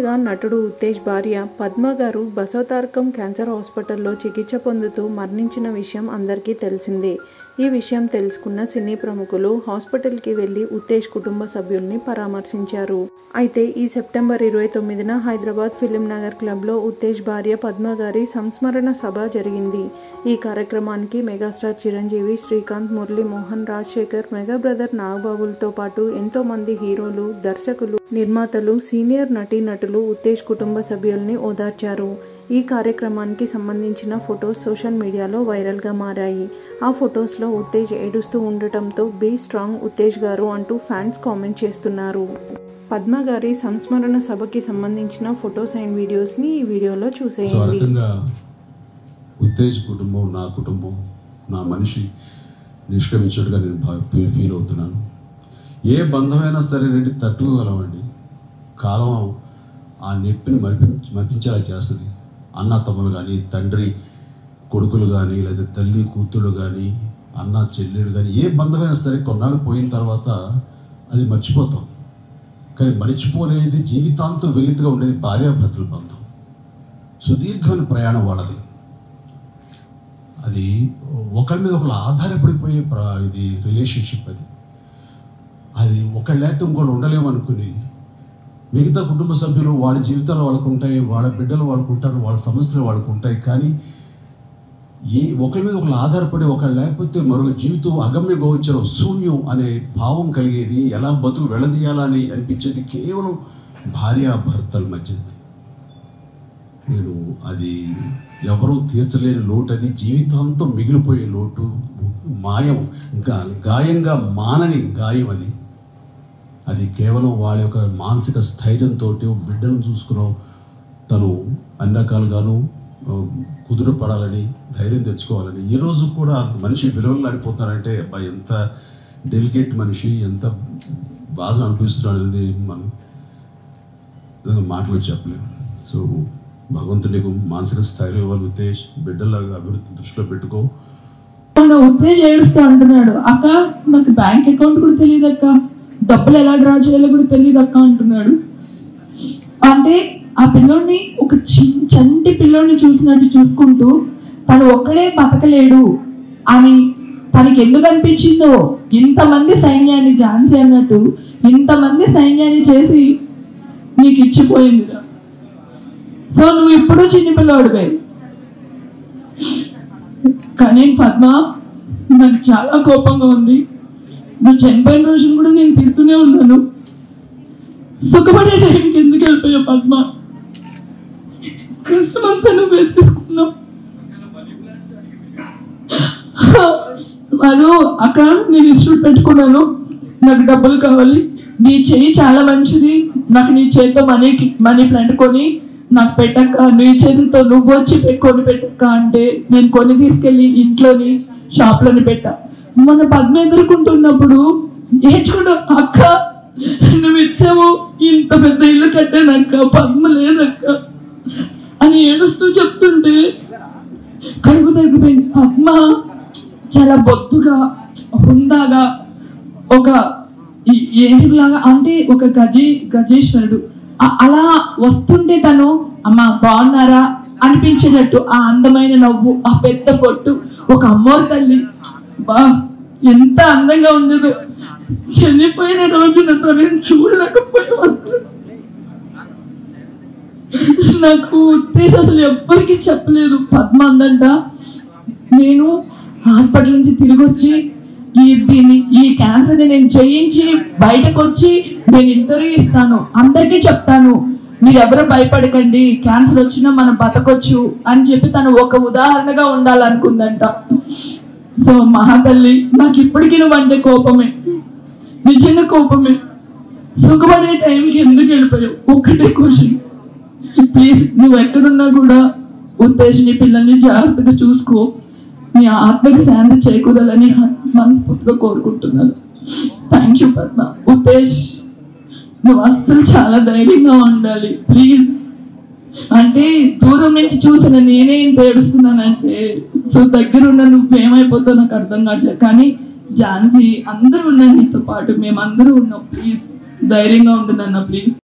కాగా నటుడు ఉత్తేజ్ భార్య పద్మ గారు బసవతారకం క్యాన్సర్ హాస్పిటల్లో చికిత్స పొందుతూ మరణించిన విషయం అందరికీ తెలిసిందే ఈ విషయం తెలుసుకున్న సినీ ప్రముఖులు హాస్పిటల్కి వెళ్లి ఉత్తేజ్ కుటుంబ సభ్యుల్ని పరామర్శించారు అయితే ఈ సెప్టెంబర్ ఇరవై తొమ్మిదిన హైదరాబాద్ ఫిలిం నగర్ క్లబ్లో ఉత్తేజ్ భార్య పద్మ గారి సంస్మరణ సభ జరిగింది ఈ కార్యక్రమానికి megastar Chiranjeevi Srikanth Murali Mohan Rajasekhar mega brother నాగబాబులతో పాటు ఎంతో మంది హీరోలు దర్శకులు నిర్మాతలు సీనియర్ నటీనటులు ఉత్తేజ్ కుటుంబ సభ్యుల్ని ఓదార్చారు ఈ కార్యక్రమానికి సంబంధించిన ఫొటోస్ సోషల్ మీడియాలో వైరల్గా మారాయి ఆ ఫొటోస్లో ఉత్తేజ్ ఏడుస్తూ ఉండటంతో బీ స్ట్రాంగ్ ఉత్తేజ్ గారు అంటూ ఫ్యాన్స్ కామెంట్ చేస్తున్నారు పద్మ గారి సంస్మరణ సభకి సంబంధించిన ఫొటోస్ అండ్ వీడియోస్ని ఈ వీడియోలో సో ఆ చూసేయండి రకంగా ఉత్తేజ్ కుటుంబం నా కుటుంబం నా మనిషి నిష్క్రమించినట్టుగా నేను భా- ఫీ- ఫీల్ అవుతున్నాను ఏ బంధమైనా సరే రండి తట్టుకోగలమండి కాలం ఆ నొప్పిని మరిపి మరిపించేలా చేస్తుంది అన్న తమ్ములు కానీ తండ్రి కొడుకులు కానీ లేదా తల్లి కూతుళ్ళు కానీ అన్న చెల్లెలు కానీ ఏ బంధమైనా సరే కొన్నాళ్ళు పోయిన తర్వాత అది మర్చిపోతాం కానీ మర్చిపోలేనిది జీవితాంతం వెలితిగా ఉండేది భార్యాభర్తల బంధం సుదీర్ఘమైన ప్రయాణం వాళ్ళది అది ఒకరి మీద ఒకరు ఆధారపడిపోయే ప్ర- ఇది రిలేషన్షిప్ అది అది ఒకళ్ళు లేకపోతే ఇంకోళ్ళు ఉండలేము అనుకునేది మిగతా కుటుంబ సభ్యులు వాళ్ళ జీవితాలు వాళ్ళకు ఉంటాయి వాళ్ళ బిడ్డలు వాళ్ళకు ఉంటారు వాళ్ళ సమస్యలు వాళ్ళకు ఉంటాయి కానీ ఏ ఒకరి మీద ఒకరు ఆధారపడి ఒకళ్ళు లేకపోతే మరొక జీవితం అగమ్య గోచరం శూన్యం అనే భావం కలిగేది ఎలా బతుకు వెళ్ళదీయాలని అనిపించేది కేవలం భార్యాభర్తల మధ్య నేను అది ఎవరూ తీర్చలేని లోటు అది జీవితాంతం మిగిలిపోయే లోటు మాయం ఇంకా గాయంగా మానని గాయం అది అది కేవలం వాళ్ళ యొక్క మానసిక స్థైర్యంతో బిడ్డను చూసుకున్నాం తను అన్ని రకాలుగాను ఆ, కుదురు పడాలని ధైర్యం తెచ్చుకోవాలని ఈ రోజు కూడా మనిషి విలువలు ఆడిపోతారంటే అబ్బాయి ఎంత డెలికేట్ మనిషి ఎంత బాధ అనిపిస్తున్నాడు అనేది మనం నిజంగా మాటలు చెప్పలేము సో భగవంతుడు నీకు మానసిక స్థైర్యం ఇవ్వాలి ఉద్దేశ్ బిడ్డలాగా అభివృద్ధి దృష్టిలో పెట్టుకో మన ఉత్తేజ్ ఏడుస్తూ అంటున్నాడు అక్క నాకు బ్యాంక్ అకౌంట్ కూడా తెలియదు అక్క డబ్బులు ఎలా డ్రా చేయాలో కూడా తెలియదు అక్క అంటున్నాడు అంటే ఆ పిల్లోడిని ఒక చి- చంటి పిల్లోడిని చూసినట్టు చూసుకుంటూ తను ఒక్కడే బతకలేడు అని తనకి ఎందుకు అనిపించిందో ఇంతమంది సైన్యాన్ని ఝాన్సీ అన్నట్టు ఇంతమంది సైన్యాన్ని చేసి నీకు ఇచ్చిపోయింది సో నువ్వు ఇప్పుడు చిన్న పిల్లోడివే కానీ పద్మ నాకు చాలా కోపంగా ఉంది నువ్వు చనిపోయిన రోజున కూడా నేను తిడుతూనే ఉన్నాను సుఖపడే టైంకి ఎందుకు వెళ్ళిపోయావు పద్మ కష్టమంతా నువ్వు తీసుకున్నావు వాళ్ళు అక్కడ నేను ఇన్స్టిట్యూట్ పెట్టుకున్నాను నాకు డబ్బులు కావాలి నీ చెయ్యి చాలా మంచిది నాకు నీ చేతితో మనీ మనీ ప్లాంట్ కొని నాకు పెట్టక్క నీ చేతితో నువ్వు వచ్చి పె- కొని పెట్టక్క అంటే నేను కొని తీసుకెళ్ళి ఇంట్లోని షాప్లోని పెట్టా మన పద్మ ఎదుర్కొంటున్నప్పుడు ఏడ్చుకుంటూ అక్క నువ్వు ఇచ్చావు ఇంత పెద్ద ఇల్లు కట్టానక్క పద్మ లేదక్క అని ఏడుస్తూ చెప్తుంటే కడుపు తగ్గిపోయింది పద్మ చాలా బొత్తుగా హుందాగా ఒక ఈ- ఏనుగులాగా అంటే ఒక గజే గజేశ్వరుడు అ- అలా వస్తుంటే తను అమ్మ బాగున్నారా అనిపించినట్టు ఆ అందమైన నవ్వు ఆ పెద్ద పొట్టు ఒక అమ్మోరు తల్లి బా ఎంత అందంగా ఉండదు చనిపోయిన రోజున తనని చూడలేకపోయి వస్తుంది నాకు ఉత్తేజ అసలు ఎవ్వరికి చెప్పలేదు పద్మ అందంట నేను హాస్పిటల్ నుంచి తిరిగి వచ్చి ఈ దీన్ని ఈ క్యాన్సర్ నేను చేయించి బయటకు వచ్చి నేను ఇంటర్వ్యూ ఇస్తాను అందరికీ చెప్తాను మీరు ఎవరు భయపడకండి క్యాన్సర్ వచ్చినా మనం బతకొచ్చు అని చెప్పి తను ఒక ఉదాహరణగా ఉండాలనుకుందంట సో మహాతల్లి నాకు ఇప్పటికీ నువ్వు అంటే కోపమే నిజంగా కోపమే సుఖపడే టైంకి ఎందుకు వెళ్ళిపోయావు ఒక్కటే క్వశ్చన్ ప్లీజ్ నువ్వు ఎక్కడున్నా కూడా ఉత్తేజ్ నీ పిల్లల్ని జాగ్రత్తగా చూసుకో నీ ఆత్మకి శాంతి చేకూరాలని మనస్ఫూర్తిగా కోరుకుంటున్నాను థ్యాంక్ యూ పద్మ ఉత్తేజ్ నువ్వు అస్సలు చాలా ధైర్యంగా ఉండాలి ప్లీజ్ అంటే దూరం నుంచి చూసిన నేనే ఇంత ఏడుస్తున్నానంటే సో దగ్గర ఉన్న నువ్వు ఏమైపోతావు నాకు అర్థం కావట్లేదు కానీ ఝాన్సీ అందరూ ఉన్నారు నీతో పాటు మేమందరూ ఉన్నాం ప్లీజ్ ధైర్యంగా ఉంటున్నా ప్లీజ్